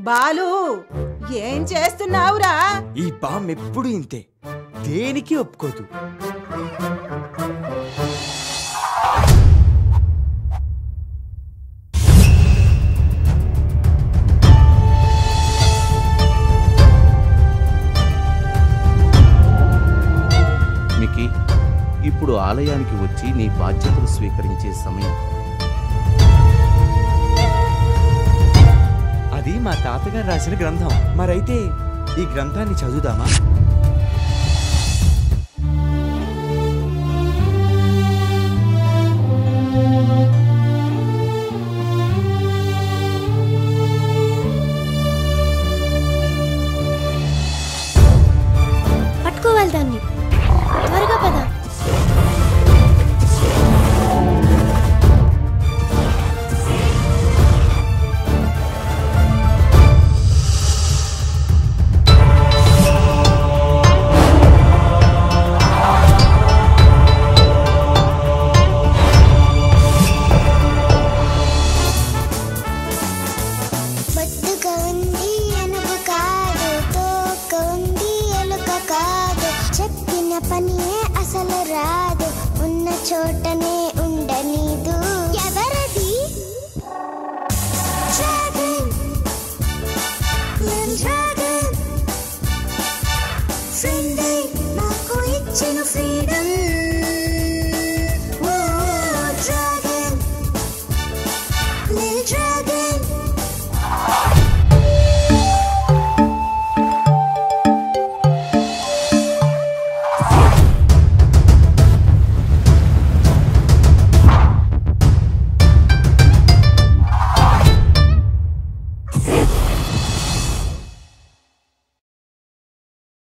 బాలు ఏం చేస్తున్నావురా ఈ బామ్ ఎప్పుడు ఇంతే దేనికి ఒప్పుకోదు మికి ఇప్పుడు ఆలయానికి వచ్చి నీ బాధ్యతలు స్వీకరించే సమయం అది మా తాతగారు రాసిన గ్రంథం మరైతే ఈ గ్రంథాన్ని చదువుదామా పట్టుకోవాలి దాన్ని త్వరగా పద బొట్టుక ఉంది అనుకు కాదు తోక ఉంది ఎలుక కాదు చెప్పిన పనియే అసలు రాదు ఉన్న చోటనే ఉండనీదు